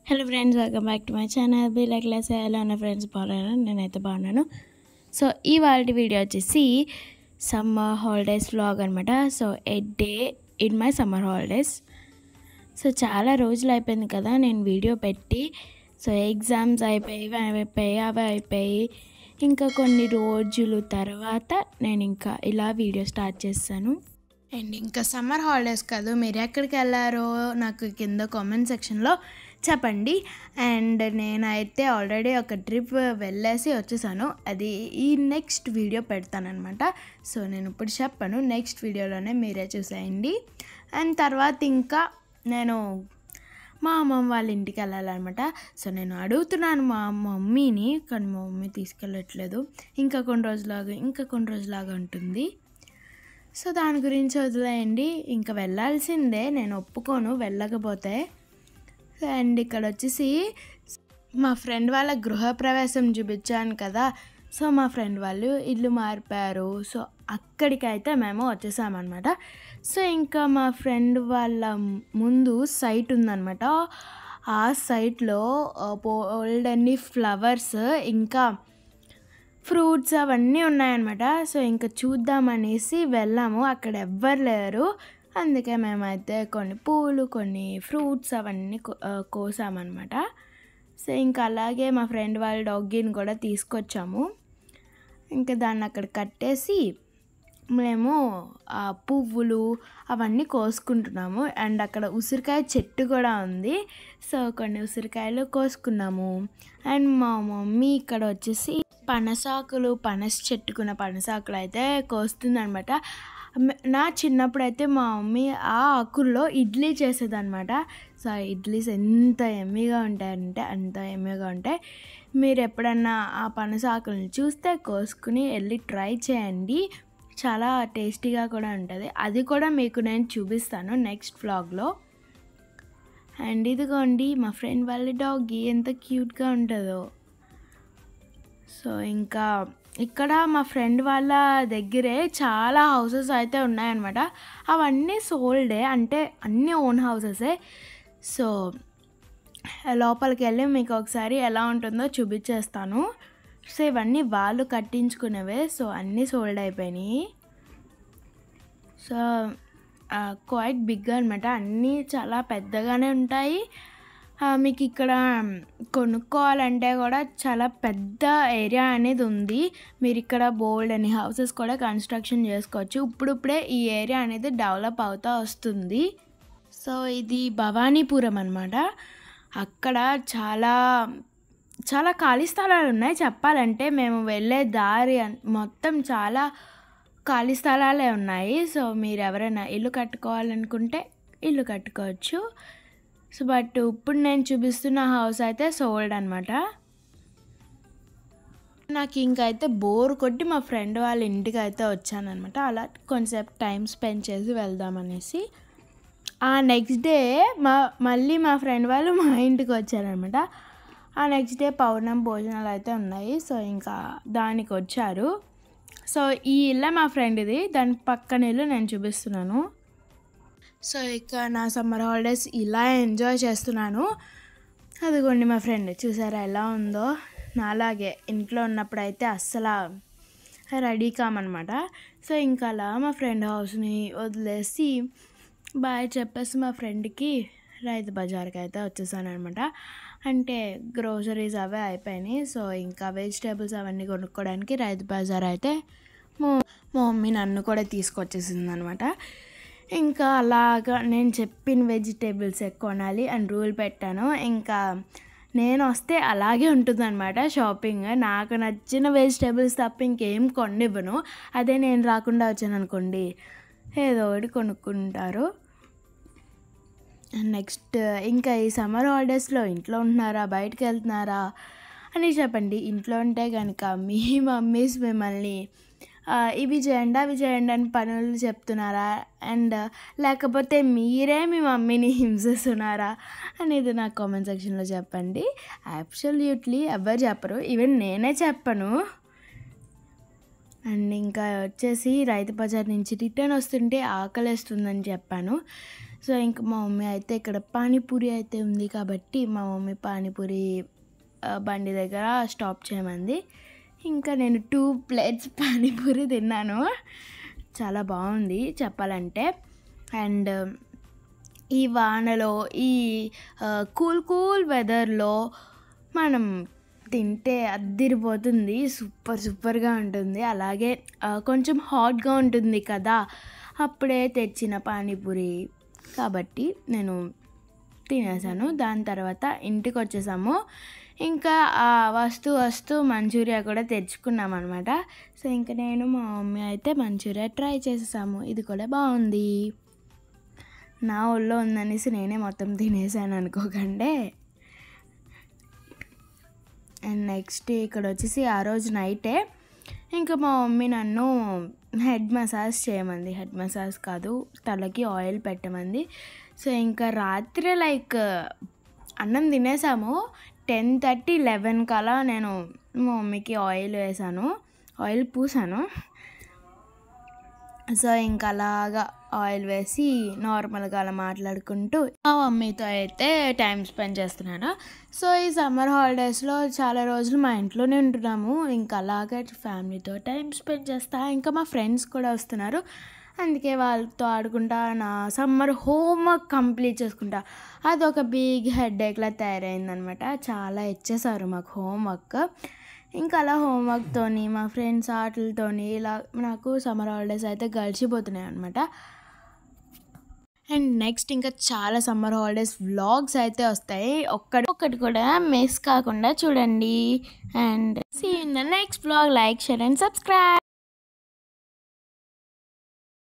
hello friends welcome back to my channel be like less ఎలా ఉన్న friends బాగున్నాను నేనైతే బాగున్నాను సో ఈ వాళ్ళ వీడియో వచ్చేసి సమ్మర్ హాలిడేస్ వ్లాగ్ అనమాట so a day in my summer holidays so చాలా రోజులు అయిపోయింది కదా నేను వీడియో పెట్టి సో ఎగ్జామ్స్ అయిపోయి ఇవి అయిపోయి అవి అయిపోయి ఇంకా కొన్ని రోజులు తర్వాత నేను ఇంకా ఇలా వీడియో స్టార్ట్ చేస్తాను అండ్ ఇంకా సమ్మర్ హాలిడేస్ కాదు మీరు ఎక్కడికి వెళ్ళారో నాకు కింద కామెంట్ సెక్షన్లో చెప్పండి అండ్ నేనైతే ఆల్రెడీ ఒక ట్రిప్ వెళ్ళేసి వచ్చేసాను అది ఈ నెక్స్ట్ వీడియో పెడతానమాట సో నేను ఇప్పుడు చెప్పాను నెక్స్ట్ వీడియోలోనే మీరే చూసేయండి అండ్ తర్వాత ఇంకా నేను మా అమ్మమ్మ వాళ్ళ ఇంటికి వెళ్ళాలన్నమాట సో నేను అడుగుతున్నాను మా మమ్మీని కానీ మా మమ్మీ తీసుకెళ్ళట్లేదు ఇంకా కొన్ని రోజులాగా ఇంకా కొన్ని రోజులాగా ఉంటుంది సో దాని గురించి వదిలేయండి ఇంకా వెళ్ళాల్సిందే నేను ఒప్పుకోను వెళ్ళకపోతే అండ్ ఇక్కడ వచ్చేసి మా ఫ్రెండ్ వాళ్ళ గృహప్రవేశం చూపించాను కదా సో మా ఫ్రెండ్ వాళ్ళు ఇల్లు మారిపోయారు సో అక్కడికైతే మేము వచ్చేసామన్నమాట సో ఇంకా మా ఫ్రెండ్ వాళ్ళ ముందు సైట్ ఉందన్నమాట ఆ సైట్లో ఓల్డ్ అన్ని ఫ్లవర్స్ ఇంకా ఫ్రూట్స్ అవన్నీ ఉన్నాయన్నమాట సో ఇంకా చూద్దామనేసి వెళ్ళాము అక్కడ ఎవ్వరు లేరు అందుకే మేమైతే కొన్ని పూలు కొన్ని ఫ్రూట్స్ అవన్నీ కో- ఆ, కోసామన్నమాట సో ఇంకా అలాగే మా ఫ్రెండ్ వాళ్ళ డాగ్గిని కూడా తీసుకొచ్చాము ఇంకా దాన్ని అక్కడ కట్టేసి మేము ఆ పువ్వులు అవన్నీ కోసుకుంటున్నాము అండ్ అక్కడ ఉసిరికాయ చెట్టు కూడా ఉంది సో కొన్ని ఉసిరికాయలు కోసుకున్నాము అండ్ మా మమ్మీ ఇక్కడ వచ్చేసి పనసాకులు పనస చెట్టుకున్న పనసాకులు అయితే కోస్తుంది అనమాట నా చిన్నప్పుడు అయితే మా మమ్మీ ఆ ఆకుల్లో ఇడ్లీ చేసేదన్నమాట సో ఆ ఇడ్లీస్ ఎంత ఎమ్మీగా ఉంటాయంటే అంత ఎమ్మీగా ఉంటాయి మీరు ఎప్పుడన్నా ఆ పనసాకులను చూస్తే కోసుకుని వెళ్ళి ట్రై చేయండి చాలా టేస్టీగా కూడా ఉంటుంది అది కూడా మీకు నేను చూపిస్తాను నెక్స్ట్ వ్లాగ్లో అండ్ ఇదిగోండి మా ఫ్రెండ్ వాళ్ళ డాగ్ ఎంత క్యూట్గా ఉంటుందో సో ఇంకా ఇక్కడ మా ఫ్రెండ్ వాళ్ళ దగ్గరే చాలా హౌసెస్ అయితే ఉన్నాయన్నమాట అవన్నీ సోల్డే అంటే అన్నీ ఓన్ హౌసెసే సో లోపలికి వెళ్ళి మీకు ఒకసారి ఎలా ఉంటుందో చూపించేస్తాను సో ఇవన్నీ వాళ్ళు కట్టించుకునేవే సో అన్నీ సోల్డ్ అయిపోయినాయి సో క్వైట్ బిగ్ అనమాట అన్నీ చాలా పెద్దగానే ఉంటాయి ఆ, మీకు ఇక్కడ కొనుక్కోవాలంటే కూడా చాలా పెద్ద ఏరియా అనేది ఉంది మీరు ఇక్కడ బోల్డ్ అని హౌసెస్ కూడా కన్స్ట్రక్షన్ చేసుకోవచ్చు ఇప్పుడిప్పుడే ఈ ఏరియా అనేది డెవలప్ అవుతూ వస్తుంది సో ఇది భవానీపురం అనమాట అక్కడ చాలా చాలా ఖాళీ స్థలాలు ఉన్నాయి చెప్పాలంటే మేము వెళ్ళే దారి అన్- మొత్తం చాలా ఖాళీ స్థలాలే ఉన్నాయి సో మీరు ఎవరైనా ఇల్లు కట్టుకోవాలనుకుంటే ఇల్లు కట్టుకోవచ్చు సో బట్ ఇప్పుడు నేను చూపిస్తున్న హౌస్ అయితే సోల్డ్ అనమాట నాకు ఇంకైతే బోర్ కొట్టి మా ఫ్రెండ్ వాళ్ళ ఇంటికి అయితే వచ్చానమాట అలా కొంచెంసేపు టైం స్పెండ్ చేసి వెళ్దామనేసి ఆ నెక్స్ట్ డే మా మళ్ళీ మా ఫ్రెండ్ వాళ్ళు మా ఇంటికి వచ్చారనమాట ఆ నెక్స్ట్ డే పౌర్ణమి భోజనాలు అయితే ఉన్నాయి సో ఇంకా దానికి వచ్చారు సో ఈ ఇల్లే మా ఫ్రెండ్ది దాని పక్కన ఇల్లు నేను చూపిస్తున్నాను సో ఇక నా సమ్మర్ హాలిడేస్ ఇలా ఎంజాయ్ చేస్తున్నాను అదిగోండి మా ఫ్రెండ్ చూసారా ఎలా ఉందో నాలాగే ఇంట్లో ఉన్నప్పుడు అయితే అస్సలు రెడీ కామన్నమాట సో ఇంకా అలా మా ఫ్రెండ్ హౌస్ని వదిలేసి బాయ్ చెప్పేసి మా ఫ్రెండ్కి రైతు బజార్కి అయితే వచ్చేసాను అనమాట అంటే గ్రోసరీస్ అవే అయిపోయినాయి సో ఇంకా వెజిటేబుల్స్ అవన్నీ కొనుక్కోవడానికి రైతు బజార్ అయితే మా మా మమ్మీ నన్ను కూడా తీసుకొచ్చేసింది అనమాట ఇంకా అలాగా నేను చెప్పిన వెజిటేబుల్స్ కొనాలి అని రూల్ పెట్టాను ఇంకా నేను వస్తే అలాగే ఉంటుందన్నమాట షాపింగ్ నాకు నచ్చిన వెజిటేబుల్స్ తప్ప ఇంకేం కొనివ్వను అదే నేను రాకుండా వచ్చాను అనుకోండి ఏదో ఒకటి కొనుక్కుంటారు నెక్స్ట్ ఇంకా ఈ సమ్మర్ హాలిడేస్లో ఇంట్లో ఉంటున్నారా బయటకు వెళ్తున్నారా అని చెప్పండి ఇంట్లో ఉంటే కనుక మీ మమ్మీస్ మిమ్మల్ని ఆ, ఇవి చేయండి అవి చేయండి అని పనులు చెప్తున్నారా అండ్ లేకపోతే మీరే మీ మమ్మీని హింసిస్తున్నారా అనేది నాకు కామెంట్ సెక్షన్లో చెప్పండి అబ్సల్యూట్లీ ఎవరు చెప్పరు ఈవెన్ నేనే చెప్పను అండ్ ఇంకా వచ్చేసి రైతు బజార్ నుంచి రిటర్న్ వస్తుంటే ఆకలేస్తుందని చెప్పాను సో ఇంకా మా మమ్మీ అయితే ఇక్కడ పానీపూరి అయితే ఉంది కాబట్టి మా మమ్మీ పానీపూరి ఆ, బండి దగ్గర స్టాప్ చేయమంది ఇంకా నేను టూ ప్లేట్స్ పానీపూరి తిన్నాను చాలా బాగుంది చెప్పాలంటే అండ్ ఈ వానలో ఈ కూల్ కూల్ వెదర్లో మనం తింటే అద్దిరిపోతుంది సూపర్ సూపర్గా ఉంటుంది అలాగే ఆ, కొంచెం హాట్గా ఉంటుంది కదా అప్పుడే తెచ్చిన పానీపూరి కాబట్టి నేను తినేసాను దాని తర్వాత ఇంటికి వచ్చేసాము ఇంకా ఆ వస్తూ వస్తూ మంచూరియా కూడా తెచ్చుకున్నాం అనమాట సో ఇంకా నేను మా మమ్మీ అయితే మంచూరియా ట్రై చేసేసాము ఇది కూడా బాగుంది నా ఒళ్ళో ఉందనేసి నేనే మొత్తం తినేసాను అనుకోకండి అండ్ నెక్స్ట్ ఇక్కడ వచ్చేసి ఆ రోజు నైటే ఇంకా మా మమ్మీ నన్ను హెడ్ మసాజ్ చేయమంది హెడ్ మసాజ్ కాదు తలకి ఆయిల్ పెట్టమంది సో ఇంకా రాత్రి లైక్ అన్నం తినేసాము టెన్ థర్టీ లెవెన్ కలా నేను మా మమ్మీకి ఆయిల్ వేసాను ఆయిల్ పూసాను సో ఇంకా అలాగా ఆయిల్ వేసి నార్మల్గా అలా మాట్లాడుకుంటూ మా మమ్మీతో అయితే టైం స్పెండ్ చేస్తున్నాను సో ఈ సమ్మర్ హాలిడేస్లో చాలా రోజులు మా ఇంట్లోనే ఉంటున్నాము ఇంకా అలాగే ఫ్యామిలీతో టైం స్పెండ్ చేస్తా ఇంకా మా ఫ్రెండ్స్ కూడా వస్తున్నారు అందుకే వాళ్ళతో ఆడుకుంటా నా సమ్మర్ హోంవర్క్ కంప్లీట్ చేసుకుంటా అది ఒక బిగ్ హెడ్ ఏక్లా తయారైందనమాట చాలా ఇచ్చేసారు మాకు హోంవర్క్ ఇంకా అలా హోంవర్క్తోని మా ఫ్రెండ్స్ ఆటలతోని ఇలా నాకు సమ్మర్ హాలిడేస్ అయితే గడిచిపోతున్నాయి అనమాట అండ్ నెక్స్ట్ ఇంకా చాలా సమ్మర్ హాలిడేస్ వ్లాగ్స్ అయితే వస్తాయి ఒక్కటి ఒక్కటి కూడా మిస్ కాకుండా చూడండి and see in the next vlog like share and subscribe